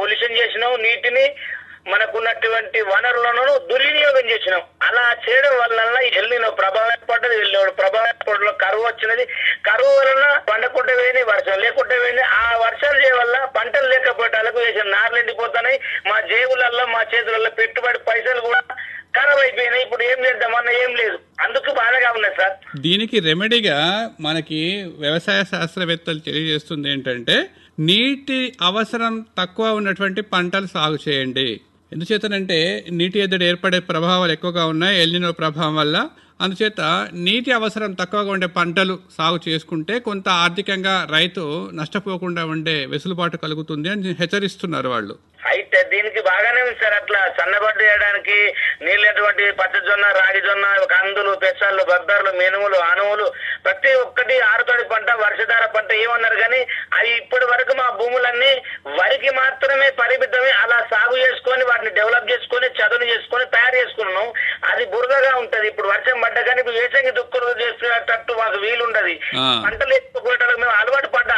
Pollution చేసినాం నీటిని మనకున్నటువంటి వనరులను దుర్వినియోగం చేసినాం అలా చేయడం వలన ఎల్లిన ప్రభావం ఏర్పడ్డది ఎల్లినోడు ప్రభావం ఏర్పడలో కరువు వచ్చినది కరువు వలన పండకుంటే పోయింది వర్షం లేకుంటే పోయింది ఆ వర్షాలు చేయ వల్ల పంటలు లేకపోవటాలకు వేసిన నార్లు ఎండిపోతున్నాయి మా జేబులలో మా చేతులలో పెట్టుబడి పైసలు కూడా ఖరాబ్ అయిపోయినాయి ఇప్పుడు ఏం చేద్దామన్నా ఏం లేదు అందుకు బాధగా ఉన్నది సార్ దీనికి రెమెడీగా మనకి వ్యవసాయ శాస్త్రవేత్తలు తెలియజేస్తుంది ఏంటంటే నీటి అవసరం తక్కువ ఉన్నటువంటి పంటలు సాగు చేయండి ఎందుచేతనంటే నీటి ఎద్దడి ఏర్పడే ప్రభావాలు ఎక్కువగా ఉన్నాయి ఎల్నినో ప్రభావం వల్ల అందుచేత నీటి అవసరం తక్కువగా ఉండే పంటలు సాగు చేసుకుంటే కొంత ఆర్థికంగా రైతు నష్టపోకుండా ఉండే వెసులుబాటు కలుగుతుంది అని హెచ్చరిస్తున్నారు వాళ్ళు అయితే దీనికి బాగానే ఉంది సార్ అట్లా సన్నబడ్డ చేయడానికి నీళ్ళటువంటి పచ్చజొన్న రాగి జొన్న కందులు పెసళ్ళు బద్దర్లు మినుములు అనువులు ప్రతి ఒక్కటి ఆరుతడి పంట వర్షధార పంట ఏమన్నారు కానీ అవి ఇప్పటి వరకు మా భూములన్నీ వరికి మాత్రమే పరిమితమే అలా సాగు చేసుకొని వాటిని డెవలప్ చేసుకొని చదును చేసుకొని తయారు చేసుకున్నాం అది బురదగా ఉంటది ఇప్పుడు వర్షం పడ్డ కానీ ఇప్పుడు వేసంగి దుక్కులు చేసుకునేటట్టు మాకు వీలుండదు ఆ. పంటలు ఎక్కువ మేము అలవాటు పడ్డ